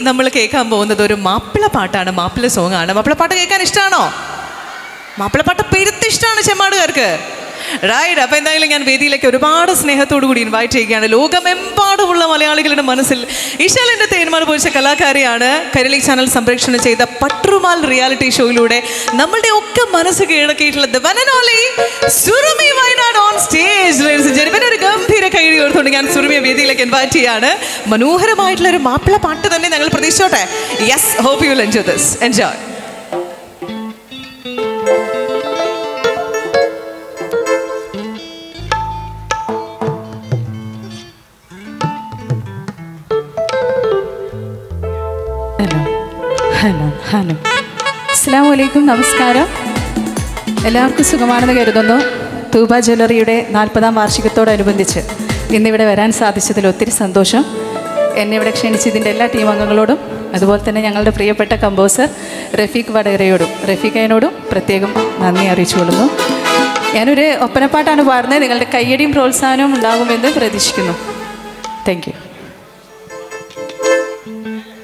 നമ്മൾ കേൾക്കാൻ പോകുന്നത് ഒരു മാപ്പിള പാട്ടാണ് മാപ്പിള സോങ് ആണ് മാപ്പിള പാട്ട് കേൾക്കാൻ ഇഷ്ടമാണോ മാപ്പിളപ്പാട്ട് പെരുത്ത് ഇഷ്ടമാണ് ചെമ്മാടുകാർക്ക് റൈറ്റ് അപ്പോൾ എന്തായാലും ഞാൻ വേദിയിലേക്ക് ഒരുപാട് സ്നേഹത്തോടു കൂടി ഇൻവൈറ്റ് ചെയ്യുകയാണ് ലോകമെമ്പാടുമുള്ള മലയാളികളുടെ മനസ്സിൽ ഇശാലിൻ്റെ തേന്മാർ പൊരിച്ച കലാകാരിയാണ് കരളി ചാനൽ സംപ്രേഷണം ചെയ്ത പട്രുമാൽ റിയാലിറ്റി ഷോയിലൂടെ നമ്മളുടെ ഒക്കെ മനസ്സ് കീഴടക്കിയിട്ടുള്ള the one and only Surumi Wayanad on stage genuine ഒരു ഗംഭീര കൈഴി ഓർത്തുകൊണ്ട് ഞാൻ സുറുമിയെ വേദിയിലേക്ക് ഇൻവൈറ്റ് ചെയ്യാണ് മനോഹരമായിട്ടുള്ള ഒരു മാപ്പിള പാട്ട് തന്നെ ഞങ്ങൾ പ്രതീക്ഷിച്ചോട്ടെ yes hope you will enjoy this enjoy hello hello hello അസ്സാം വലൈക്കും നമസ്കാരം എല്ലാവർക്കും സുഖമാണെന്ന് കരുതുന്നു തൂബ ജ്വല്ലറിയുടെ നാൽപ്പതാം വാർഷികത്തോടനുബന്ധിച്ച് ഇന്നിവിടെ വരാൻ സാധിച്ചതിൽ ഒത്തിരി സന്തോഷം എന്നെ ഇവിടെ ക്ഷണിച്ചതിൻ്റെ എല്ലാ ടീം അംഗങ്ങളോടും അതുപോലെ തന്നെ ഞങ്ങളുടെ പ്രിയപ്പെട്ട കമ്പോസർ റഫീഖ് വടകരയോടും റഫീഖിനോടും പ്രത്യേകം നന്ദി അറിയിച്ചുകൊള്ളുന്നു ഞാനൊരു ഒപ്പനപ്പാട്ടാണ് പാടുന്നത് നിങ്ങളുടെ കയ്യടിയും പ്രോത്സാഹനവും ഉണ്ടാകുമെന്ന് പ്രതീക്ഷിക്കുന്നു താങ്ക് യു